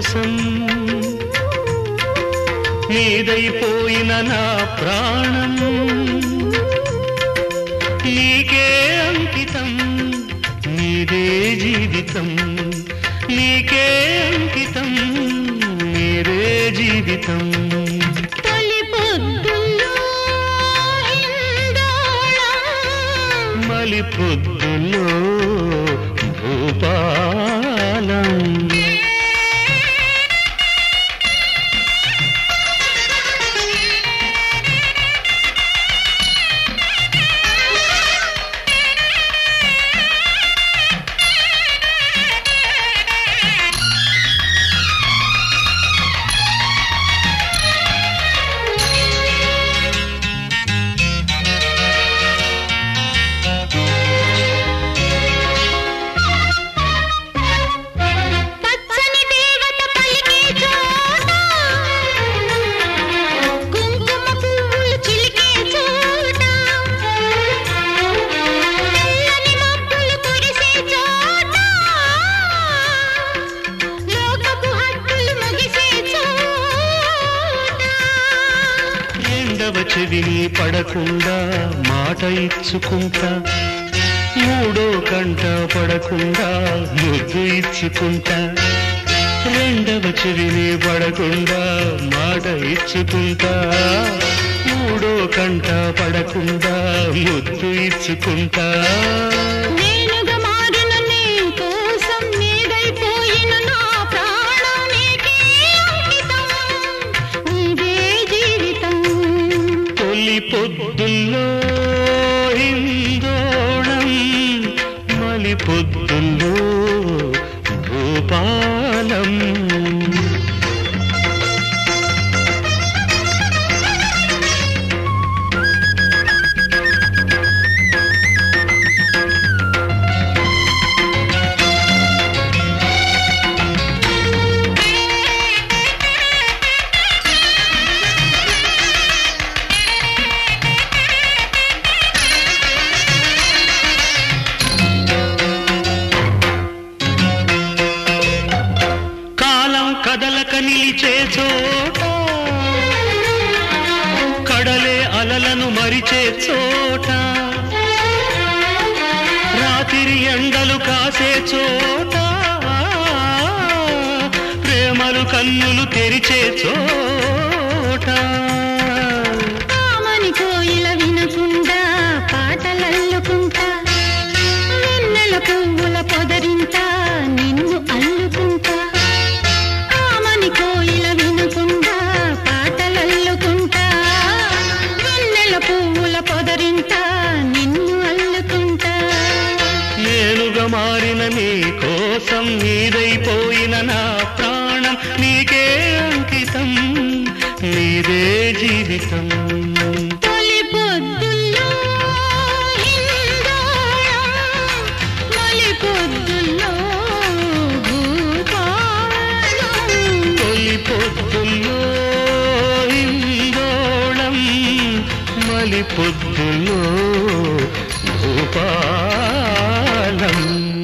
కోసం నీదైపోయిన నా ప్రాణం నీకే అంకితం నీదే జీవితం నీకే అంకితం నీదే జీవితం తొలి పొద్దుల్లో హిందోళం మలి పొద్దులో భూపాలం పచ్చని దేవత పలికే చోట కుంకుమ పువ్వులు చిలికే చోట తెల్లని మబ్బులు కురిసే చోట లోకపు హద్దులు ముగిసే చోట రెండవ చెవిని పడకుండా మాట ఇచ్చుకుంటా మూడో కంట పడకుండా ముద్దు ఇచ్చుకుంటా రెండవ చెవిని పడకుండా మాట ఇచ్చుకుంటా మూడో కంట పడకుండా ముద్దు ఇచ్చుకుంటా నేనుగా మారిన నీ కోసం నీదైపోయిన నా ప్రాణం నీకే అంకితం నీదే జీవితం తొలి పొద్దుల్లో హిందోళం మలి పొద్దుల్లో భూపాలం కాలం కదలక నిలిచే చోట కడలే అలలను మరిచే చోట రాత్రి ఎండలు కాసే చోట ప్రేమలు కన్నులు తెరిచే చోట కామని కోయిల వినకుండా పాటలల్లుకుంటా వెన్నెల పువ్వుల పొదరింటా నిన్ను అల్లుకుంటా కామని కోయిల వినకుండా పాటలల్లుకుంటా వెన్నెల పువ్వుల పొదరింటా నిన్ను అల్లుకుంటా నేనుగా మారిన నీ కోసం నీదైపోయిన నా ప్రాణం నీకే అంకితం నీదే జీవితం తొలి పొద్దుల్లో హిందోళం మొలి పొద్దుల్లో భూపాలం తొలి పొద్దుల్లో ఇందోళం మలి పొద్దుల్లో భూపాలం